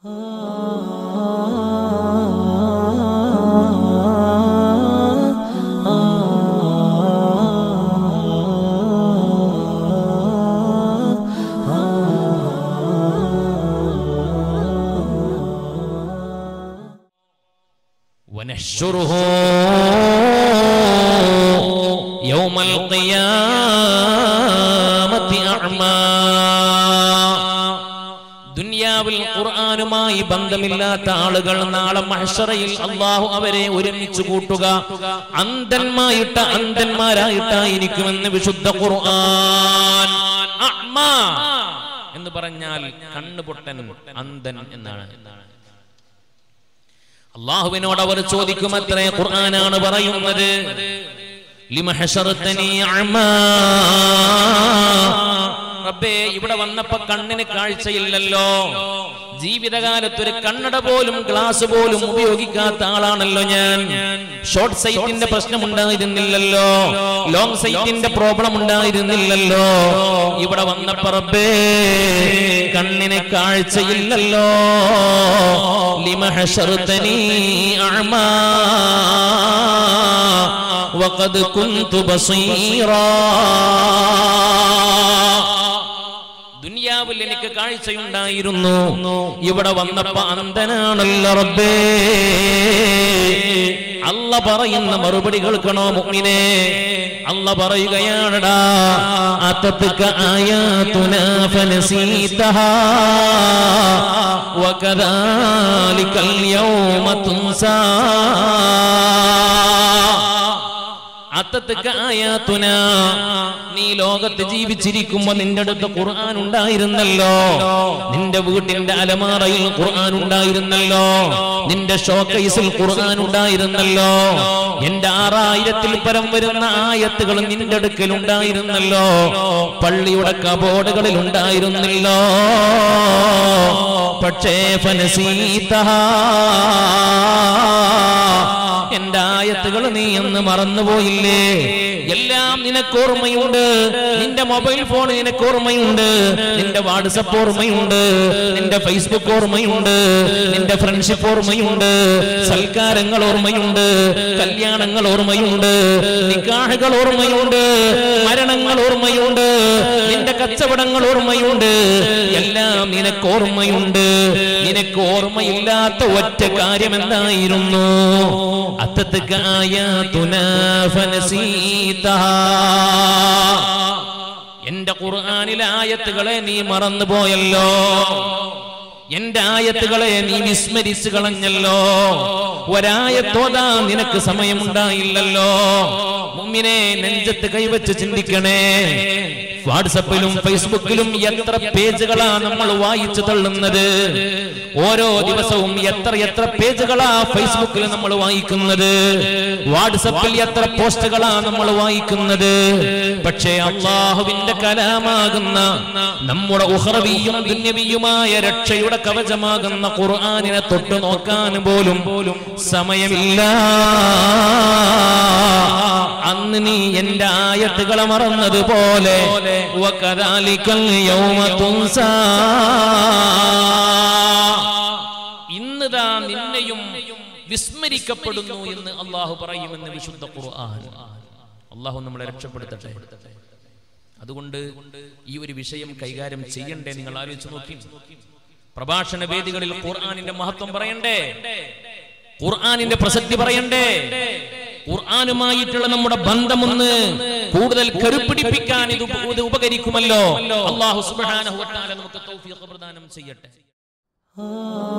ونحشره يوم القيامة أعمى ദുനിയാവിൽ ഖുർആനുമായി ബന്ധമില്ലാത്ത ആളുകൾ നാളെ മഹ്ശറയിൽ അള്ളാഹു അവരെ ഒരുമിച്ച് കൂട്ടുക അന്ധന്മായിട്ട അന്ധന്മാരായിട്ടായിരിക്കുമെന്ന് വിശുദ്ധ ഖുർആൻ അഅ്മ എന്ന് പറഞ്ഞാൽ കണ്ണുപൊട്ടൻ അന്ധൻ എന്നാണ് അള്ളാഹുവിനോട് അവർ ചോദിക്കും അത്രേ ഖുർആനാണ് പറയുന്നത് ലിമ ഹശറത്തനി അഅ്മാ. റബ്ബേ ഇവിടെ വന്നപ്പോ കണ്ണിന് കാഴ്ചയില്ലല്ലോ ജീവിതകാലത്ത് ഒരു കണ്ണട പോലും ഗ്ലാസ് പോലും ഉപയോഗിക്കാത്ത ആളാണല്ലോ ഞാൻ ഷോർട്ട് സൈറ്റിന്റെ പ്രശ്നം ഉണ്ടായിരുന്നില്ലല്ലോ ലോങ് സൈറ്റിന്റെ പ്രോബ്ലം ഉണ്ടായിരുന്നില്ലല്ലോ ഇവിടെ വന്നപ്പോ റബ്ബേ കണ്ണിന് കാഴ്ചയില്ലല്ലോ ലിമ ഹശറത്തനി അഅ്മാ وقد كنت بصيرا ദുനിയാവിൽ എനിക്ക് കാഴ്ചയുണ്ടായിരുന്നു ഇവിടെ വന്നപ്പോ അന്ധനാണല്ലോ റബ്ബേ അല്ല പറയുന്ന മറുപടി കേൾക്കണോ മുഅ്മിനെ അല്ല പറയുകയാണടാ അത്തത്ക ആയാതുനാ ഫനസീതഹാ വകദാലികൽ യൗമ തുൻസാ അത്തത്തൊക്കെ ആയാത്തുന നീ ലോകത്ത് ജീവിച്ചിരിക്കുമ്പോ നിന്റെ അടുത്ത് ഖുർആൻ ഉണ്ടായിരുന്നല്ലോ നിന്റെ വീട്ടിന്റെ അലമാറയിൽ ഖുർആൻ ഉണ്ടായിരുന്നല്ലോ നിന്റെ ഷോക്കേസിൽ ഖുർആൻ ഉണ്ടായിരുന്നല്ലോ എന്റെ ആറായിരത്തിൽ പരം വരുന്ന ആയത്തുകൾ നിന്റെ അടുക്കൽ ഉണ്ടായിരുന്നല്ലോ പള്ളിയുടെ കബോർഡുകളിൽ ഉണ്ടായിരുന്നല്ലോ പക്ഷേ ഫനസീതഹാ എന്റെ ആയത്തുകൾ നീ എന്ന് മറന്നുപോയില്ലേ എല്ലാം നിനക്ക് ഓർമ്മയുണ്ട് നിന്റെ മൊബൈൽ ഫോൺ നിനക്ക് ഓർമ്മയുണ്ട് നിന്റെ വാട്സപ്പ് ഓർമ്മയുണ്ട് നിന്റെ ഫേസ്ബുക്ക് ഓർമ്മയുണ്ട് നിന്റെ ഫ്രണ്ട്ഷിപ്പ് ഓർമ്മയുണ്ട് സൽക്കാരങ്ങൾ ഓർമ്മയുണ്ട് കല്യാണങ്ങൾ ഓർമ്മയുണ്ട് നിക്കാഹുകൾ ഓർമ്മയുണ്ട് മരണങ്ങൾ ഓർമ്മയുണ്ട് നിന്റെ കച്ചവടങ്ങൾ ഓർമ്മയുണ്ട് എല്ലാം നിനക്ക് ഓർമ്മയുണ്ട് നിനക്ക് ഓർമ്മയില്ലാത്ത ഒറ്റ കാര്യം എന്തായിരുന്നു അത്തത്തൊക്കെ എന്റെ ഖുർആാനിലെ ആയത്തുകളെ നീ മറന്നുപോയല്ലോ എന്റെ ആയത്തുകളെ നീ വിസ്മരിച്ചു കളഞ്ഞല്ലോ ഒരായത്തോതാ നിനക്ക് സമയമുണ്ടായില്ലല്ലോ മുമ്മിനെ നെഞ്ചത്ത് കൈവച്ച് ചിന്തിക്കണേ വാട്സപ്പിലും ഫേസ്ബുക്കിലും എത്ര പേജുകളാ നമ്മൾ വായിച്ചു തള്ളുന്നത് ഓരോ ദിവസവും എത്ര എത്ര പേജുകളാ ഫേസ്ബുക്കിൽ നമ്മൾ വായിക്കുന്നത് വാട്സപ്പിൽ എത്ര പോസ്റ്റുകളാ നമ്മൾ വായിക്കുന്നത് പക്ഷേ അള്ളാഹുവിന്റെ കലാമാകുന്ന നമ്മുടെ ഉഹ്റവിയും ദുന്യവിയുമായ രക്ഷയുടെ കവചമാകുന്ന ഖുർആാനിനെ തൊട്ടു നോക്കാൻ പോലും പോലും സമയമില്ല അന്ന് നീ എന്റെ ആയത്തുകളെ മറന്നതുപോലെ വകദാലിക്കൽ യൗമ തുൻസാ. ഇന്നിതാ നിന്നെയും വിസ്മരിക്കപ്പെടുന്നു എന്ന് അള്ളാഹു പറയുമെന്ന് വിശുദ്ധ ഖുർആൻ അള്ളാഹു നമ്മളെ രക്ഷപ്പെടുത്തട്ടെ അതുകൊണ്ട് ഈ ഒരു വിഷയം കൈകാര്യം ചെയ്യണ്ടേ നിങ്ങൾ ആലോചിച്ച് നോക്കി പ്രഭാഷണ വേദികളിൽ ഖുർആനിന്റെ മഹത്വം പറയണ്ടേ ഖുർആനിന്റെ പ്രസക്തി പറയണ്ടേ ഖുർആനുമായിട്ടുള്ള നമ്മുടെ ബന്ധമൊന്ന് കൂടുതൽ കരുപ്പിടിപ്പിക്കാൻ ഇത് ഉപ- ഇത് ഉപകരിക്കുമല്ലോ അള്ളാഹു സുബ്ഹാനഹു വ തആല നമുക്ക് തൗഫീഖ് പ്രദാനം ചെയ്യട്ടെ ആ